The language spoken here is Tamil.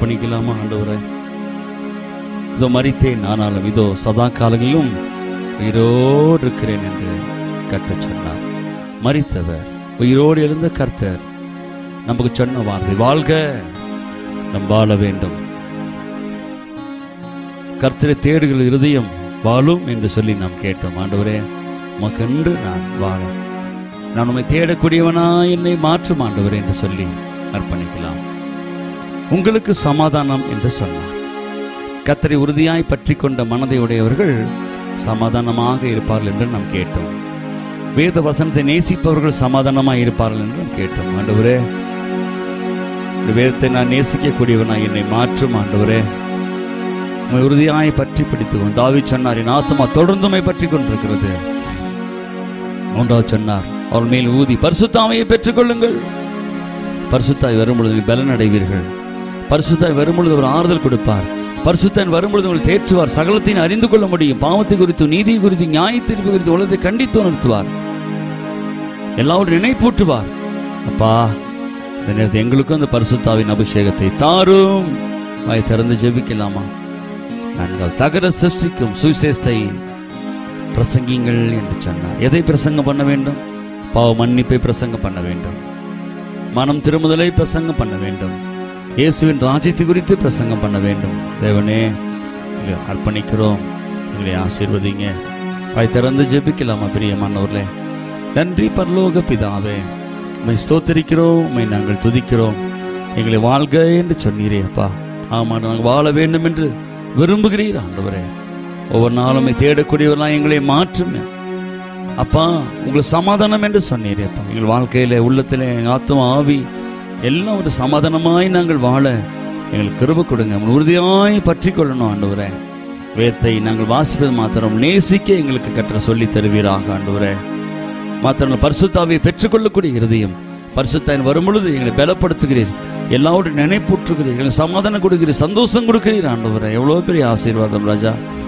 அர்ப்பணிக்கலாமா ஆண்டவரே இதோ மறித்தேன் ஆனாலும் இதோ சதா காலங்களிலும் உயிரோடு இருக்கிறேன் என்று கர்த்தர் சொன்னார் மறித்தவர் உயிரோடு எழுந்த கர்த்தர் நமக்கு சொன்ன வார்த்தை வாழ்க நம் வாழ வேண்டும் கர்த்தரை தேடுகிற இருதயம் வாழும் என்று சொல்லி நாம் கேட்டோம் ஆண்டவரே உமக்கென்று நான் வாழ நான் உம்மை தேடக்கூடியவனா என்னை மாற்றும் ஆண்டவரே என்று சொல்லி அர்ப்பணிக்கலாம் உங்களுக்கு சமாதானம் என்று சொன்னார் கத்தரை உறுதியாய் பற்றி கொண்ட மனதை உடையவர்கள் சமாதானமாக இருப்பார்கள் என்று நாம் கேட்டோம் வேத வசனத்தை நேசிப்பவர்கள் சமாதானமாக இருப்பார்கள் என்று நாம் கேட்டோம் ஆண்டவரே இந்த வேதத்தை நான் நேசிக்கக்கூடியவனாய் என்னை மாற்றும் ஆண்டவரே உம்மை உறுதியாய் பற்றி பிடித்துக்கொண்டு தாவி சொன்னார் என் ஆத்மா தொடர்ந்து உம்மை பற்றி கொண்டிருக்கிறது மூன்றாவது சொன்னார் அவள் மேல் ஊதி பரிசுத்தாமையை பெற்றுக்கொள்ளுங்கள் பரிசுத்தாய் வரும்பொழுது பலன் அடைவீர்கள் பரிசுத்தாய் வரும்பொழுது அவர் ஆறுதல் கொடுப்பார் பரிசுத்தன் வரும்பொழுது உங்களை தேற்றுவார் சகலத்தையும் அறிந்து கொள்ள முடியும் பாவத்தை குறித்து நீதி குறித்து நியாய தீர்ப்பு குறித்து உலகத்தை கண்டித்து உணர்த்துவார் எல்லாவற்றையும் நினைப்பூட்டுவார் அப்பா இந்த நேரத்தில் எங்களுக்கும் அந்த பரிசுத்தாவின் அபிஷேகத்தை தாரும் வாய் திறந்து ஜெபிக்கலாமா நாங்கள் சகல சிருஷ்டிக்கும் சுவிசேஷத்தை பிரசங்கிங்கள் என்று சொன்னார் எதை பிரசங்கம் பண்ண வேண்டும் பாவ மன்னிப்பை பிரசங்கம் பண்ண வேண்டும் மனம் திருமுதலை பிரசங்கம் பண்ண வேண்டும் இயேசுவின் ராஜ்யத்தை குறித்து பிரசங்கம் பண்ண வேண்டும் தேவனே எங்களை அர்ப்பணிக்கிறோம் எங்களை ஆசீர்வதிங்க வாய் திறந்து ஜெபிக்கலாமா பிரியமானவர்களே நன்றி பரலோக பிதாவே உம்மை ஸ்தோத்தரிக்கிறோம் உம்மை நாங்கள் துதிக்கிறோம் எங்களை வாழ்க என்று சொன்னீரே அப்பா ஆமா நாங்கள் வாழ வேண்டும் என்று விரும்புகிறீர் ஆண்டவரே ஒவ்வொரு நாளும் உம்மை தேடக்கூடியவரெல்லாம் எங்களை மாற்றுமே அப்பா உங்களுக்கு சமாதானம் என்று சொன்னீரே அப்பா எங்கள் வாழ்க்கையில உள்ளத்திலே எங்கள் ஆத்மா ஆவி எல்லாம் ஒரு சமாதானமாய் நாங்கள் வாழ எங்களுக்கு கிருப கொடுங்க உம்மை உறுதியாய் பற்றி கொள்ளணும் ஆண்டவரே வேத்தை நாங்கள் வாசிப்பது மாத்திரம் நேசிக்க எங்களுக்கு கற்ற சொல்லி தருவீராக ஆண்டவரே மாத்திரம் பரிசுத்தாவியை பெற்றுக்கொள்ளக்கூடிய இருதயம் பரிசுத்தாயின் வரும்பொழுது எங்களை பலப்படுத்துகிறீர் எல்லாவோடும் நினைப்பூற்றுகிறீர் எங்களுக்கு சமாதானம் கொடுக்கிறீர் சந்தோஷம் கொடுக்கிறீர் ஆண்டவரே எவ்வளோ பெரிய ஆசீர்வாதம் ராஜா